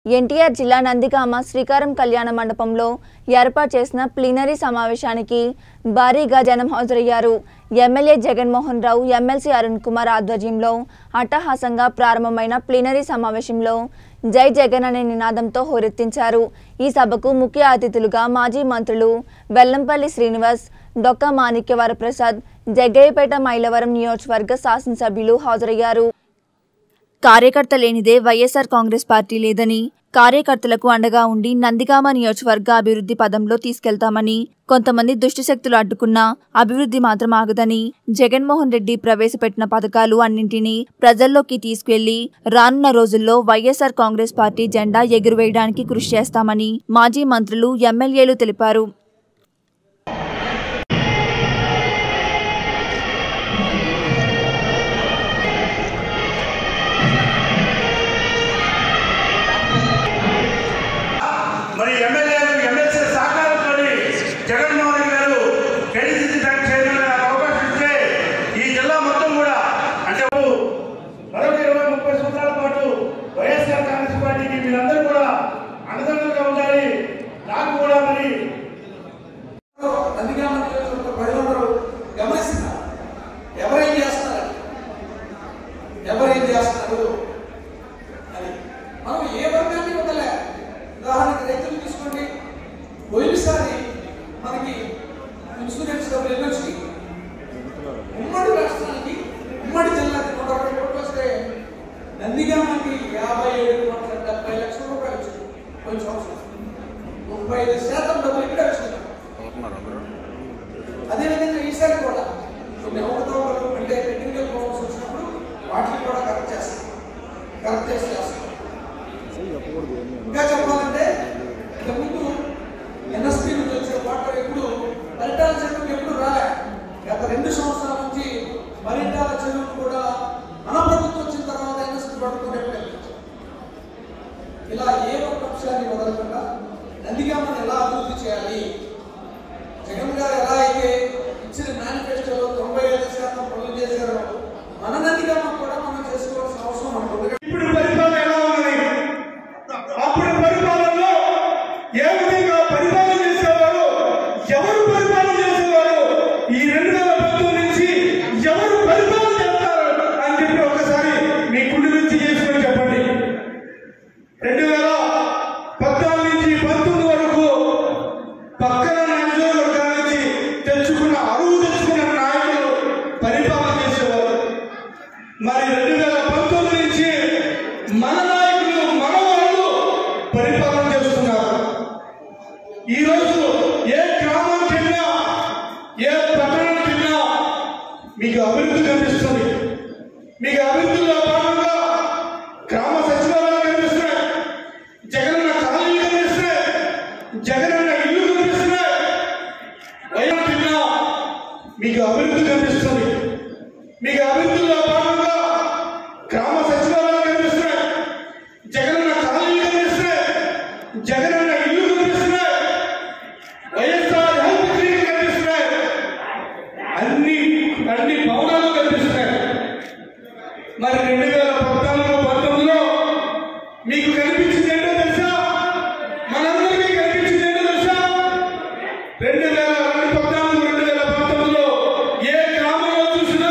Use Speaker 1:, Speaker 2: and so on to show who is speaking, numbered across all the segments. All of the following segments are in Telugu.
Speaker 1: ఎన్టీఆర్ జిల్లా నందిగామ శ్రీకారం కళ్యాణ మండపంలో ఏర్పాటు చేసిన ప్లీనరీ సమావేశానికి భారీగా జనం హాజరయ్యారు ఎమ్మెల్యే జగన్మోహన్ రావు ఎమ్మెల్సీ అరుణ్ కుమార్ ఆధ్వర్యంలో అట్టహాసంగా ప్రారంభమైన ప్లీనరీ సమావేశంలో జై జగన్ అనే నినాదంతో హోరెత్తించారు ఈ సభకు ముఖ్య అతిథులుగా మాజీ మంత్రులు వెల్లంపల్లి శ్రీనివాస్ డొక్క మాణిక్యవర ప్రసాద్ జగ్గయ్యపేట మైలవరం నియోజకవర్గ శాసనసభ్యులు హాజరయ్యారు కార్యకర్త లేనిదే వైఎస్ఆర్ కాంగ్రెస్ పార్టీ లేదని కార్యకర్తలకు అండగా ఉండి నందిగామ నియోజకవర్గ అభివృద్ధి పదంలో తీసుకెళ్తామని కొంతమంది దుష్టశక్తులు అడ్డుకున్నా అభివృద్ధి మాత్రం ఆగదని జగన్మోహన్ రెడ్డి ప్రవేశపెట్టిన పథకాలు అన్నింటినీ ప్రజల్లోకి తీసుకెళ్లి రానున్న రోజుల్లో వైఎస్ఆర్ కాంగ్రెస్ పార్టీ జెండా ఎగురవేయడానికి కృషి చేస్తామని మాజీ మంత్రులు ఎమ్మెల్యేలు తెలిపారు
Speaker 2: మరి ఎమ్మెల్యేలు ఎమ్మెల్సీ సహకారంతో జగన్మోహన్ రెడ్డి గారు కేడీసీసీ బ్యాంక్ చైర్మన్ గారు అవకాశం ఇస్తే ఈ జిల్లా మొత్తం కూడా అంటే మరొక ఇరవై ముప్పై సంవత్సరాల పాటు వైఎస్ఆర్ కాంగ్రెస్ పార్టీకి మీరందరూ కూడా అండదండలుగా ఉండాలి నాకు కూడా మరి
Speaker 3: అందుకే మన ప్రజలందరూ గమనిస్తున్నారు ఎవరేం చేస్తున్నారు ఎవరేం చేస్తున్నారు అని మనం ఏ వర్గాన్ని వదలే ఉదాహరణకి రైతులు తీసుకోండి పోయినసారి మనకి ఇన్సూరెన్స్ డబ్బులు ఎన్ని వచ్చినాయి ఉమ్మడి రాష్ట్రానికి ఉమ్మడి జిల్లాకి నూట ఒకటి కోట్లు వస్తే నందిగామకి యాభై ఏడు కోట్ల డెబ్బై లక్షల రూపాయలు వచ్చింది కొంచెం సంవత్సరం ముప్పై ఐదు శాతం డబ్బులు ఇక్కడే వచ్చినాయి అదేవిధంగా ఈసారి కూడా కొన్ని అవకతవకలు అంటే టెక్నికల్ ప్రాబ్లమ్స్ వచ్చినప్పుడు వాటిని కూడా కరెక్ట్ చేస్తాం కరెక్ట్ చేసి చేస్తాం ఇంకా చెప్పాలంటే ఇంతకుముందు ఎన్ఎస్పీ నుంచి వచ్చే వాటర్ ఎప్పుడు పరిటాల చెరువుకి ఎప్పుడు రాలే గత రెండు సంవత్సరాల నుంచి పరిటాల చెరువు కూడా మన ప్రభుత్వం వచ్చిన తర్వాత ఎన్ఎస్పీ పడుతుంది ఇలా ఏ ఒక్క అంశాన్ని వదలకుండా నందిగా మనం ఎలా అభివృద్ధి చేయాలి జగన్ గారు ఎలా అయితే ఇచ్చిన మేనిఫెస్టోలో తొంభై ఐదు శాతం పనులు చేశారో మన నందిగా కూడా మనం చేసుకోవాల్సిన అవసరం మనకు ఉంది
Speaker 2: ఇప్పుడు పరిపాలన ఎలా ఉన్నది అప్పుడు పరిపాలనలో ఏ విధంగా పరిపాలన చేసేవారు ఎవరు పరిపాలన చేసేవారు ఈ రెండు వేల పంతొమ్మిది నుంచి ఎవరు పరిపాలన చేస్తారు అని చెప్పి ఒకసారి మీ కుడి నుంచి చేసుకొని చెప్పండి రెండు వేల పద్నాలుగు నుంచి పంతొమ్మిది వరకు పక్కన నియోజకవర్గాల నుంచి తెచ్చుకున్న అరువు తెచ్చుకున్న నాయకులు పరిపాలన చేసేవారు మరి రెండు వేల పంతొమ్మిది నుంచి మన నాయకులు మన వాళ్ళు పరిపాలన చేస్తున్నారు ఈ రోజు ఏ గ్రామానికి వెళ్ళినా ఏ పట్టణానికి వెళ్ళినా మీకు అభివృద్ధి కనిపిస్తుంది మీకు అభివృద్ధిలో భాగంగా గ్రామ సచివాలయాలు కనిపిస్తున్నాయి జగనన్న కాలనీలు కనిపిస్తున్నాయి జగనన్న ఇల్లు కనిపిస్తున్నాయి వైఎస్ వెళ్ళినా మీకు అభివృద్ధి కనిపిస్తుంది మీకు అభివృద్ధిలో భాగంగా గ్రామ సచివాలయాలు కనిపిస్తున్నాయి జగనన్న కాలనీలు కనిపిస్తున్నాయి జగనన్న ఇల్లు కనిపిస్తున్నాయి వైఎస్ఆర్ హెల్త్ క్లినిక్ కనిపిస్తున్నాయి అన్ని అన్ని భవనాలు కనిపిస్తున్నాయి మరి రెండు వేల పద్నాలుగు పంతొమ్మిదిలో మీకు కనిపించింది ఏంటో తెలుసా మనందరికీ కనిపించింది ఏంటో తెలుసా రెండు వేల రెండు పద్నాలుగు రెండు వేల పంతొమ్మిదిలో ఏ గ్రామంలో చూసినా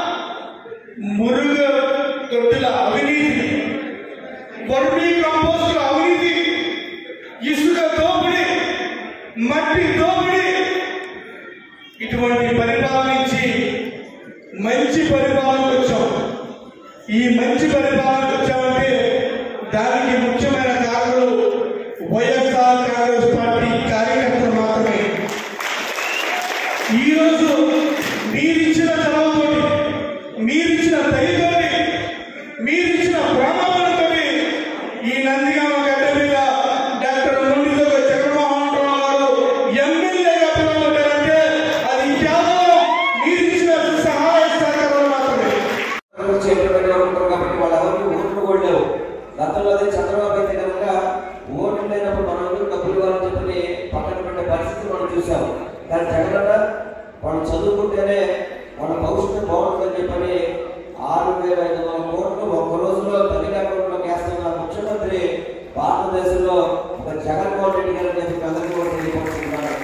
Speaker 2: మురుగు తొట్టుల అవినీతి వర్మీ కంపోస్టుల అవినీతి ఇసుక దోపిడీ మట్టి దోపిడీ ఇటువంటి పరిపాలన నుంచి మంచి పరిపాలన వచ్చాం ఈ మంచి పరిపాలన వచ్చామంటే దానికి ముఖ్యమైన కారణులు వైఎస్ఆర్ కాంగ్రెస్ పార్టీ కార్యకర్తలు మాత్రమే ఈ రోజు మీరిచ్చిన చదవతోటి మీరిచ్చిన దయతోటి మీరిచ్చిన ప్రమాణంతోటి ఈ నందిగామ గడ్డ మీద డాక్టర్ ముండితో జగన్మోహన్ రావు గారు ఎమ్మెల్యేగా పిలవబడ్డారంటే అది కేవలం మీరిచ్చిన సహాయ సహకారాలు మాత్రమే
Speaker 4: చేపట్టే ఉంటారు కాబట్టి వాళ్ళెవరికి ఓట్లు కూడా లేవు గతంలో అదే చంద్రబాబు అయితే కనుక ఓట్లు లేనప్పుడు మనం డబ్బులు ఇవ్వాలని చెప్పని పక్కన పెట్టే పరిస్థితి మనం చూసాం కానీ జగన్ వాళ్ళు చదువుకుంటేనే వాళ్ళ భవిష్యత్తు బాగుంటుందని చెప్పని ఆరు వేల ఐదు వందల కోట్లు ఒక్క రోజులో తల్లి అకౌంట్లోకి వేస్తున్న ముఖ్యమంత్రి భారత ఆంధ్రప్రదేశ్లో ఒక జగన్మోహన్ రెడ్డి గారు అని చెప్పి అందరికీ కూడా తెలియపరుస్తున్నాను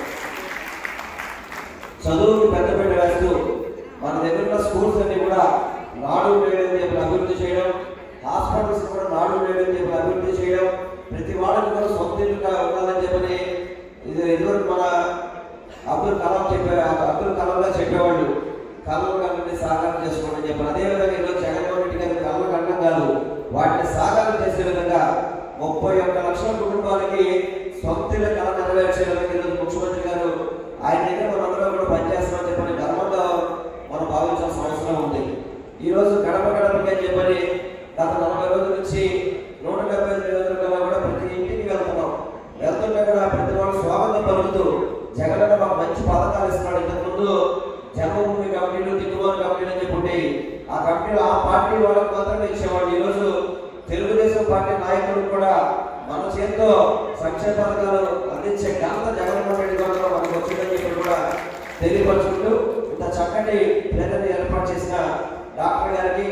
Speaker 4: చదువుకి పెద్దపీట వేస్తూ మన దగ్గర ఉన్న స్కూల్స్ అన్ని కూడా నాడు నేడు అని చెప్పి అభివృద్ధి చేయడం హాస్పిటల్స్ కూడా నాడు నేడు అని చెప్పి అభివృద్ధి చేయడం ప్రతి వాళ్ళకి కూడా సొంత ఇల్లుగా ఉండాలని చెప్పని ఇది ఇదివరకు మన అబ్దుల్ కలాం చెప్పే అబ్దుల్ కలాం గారు చెప్పేవాళ్ళు కళలు కళ్ళని సాకారం చేసుకోండి అని చెప్పి అదేవిధంగా ఈరోజు జగన్మోహన్ రెడ్డి గారి కళలు కట్టడం కాదు వాటిని సాకారం చేసే విధంగా ముప్పై ఒక్క లక్షల కుటుంబాలకి సొంత ఇళ్ళ కళ నెరవేర్చే విధంగా ఈరోజు ముఖ్యమంత్రి గారు ఆయన దగ్గర మనందరం కూడా పనిచేస్తామని చెప్పని గర్వంగా మనం భావించాల్సిన అవసరం ఉంది ఈ రోజు గడప గడపకి అని చెప్పని గత నలభై రోజుల నుంచి నూట డెబ్బై ఐదు నియోజకవర్గాల్లో కూడా ప్రతి ఇంటికి వెళ్తున్నాం వెళ్తుంటే కూడా ప్రతి వాళ్ళు స్వాగతం పలుకుతూ జగన్ మాకు మంచి పథకాలు ఇస్తున్నాడు ఇంతకుముందు జన్మభూమి కమిటీలు దిగుబడి కమిటీలు అని చెప్పి ఉండేవి. ఆ కమిటీలు ఆ పార్టీ వాళ్ళకి మాత్రమే ఇచ్చేవాళ్ళు ఈ రోజు తెలుగుదేశం పార్టీ నాయకులు కూడా మన చేతితో సంక్షేమ పథకాలు అందించే ఘనత జగన్మోహన్ రెడ్డి గారు మనకు వచ్చిందని చెప్పి కూడా తెలియపరుచుకుంటూ ఇంత చక్కటి ప్లేనరీ ఏర్పాటు చేసిన డాక్టర్ గారికి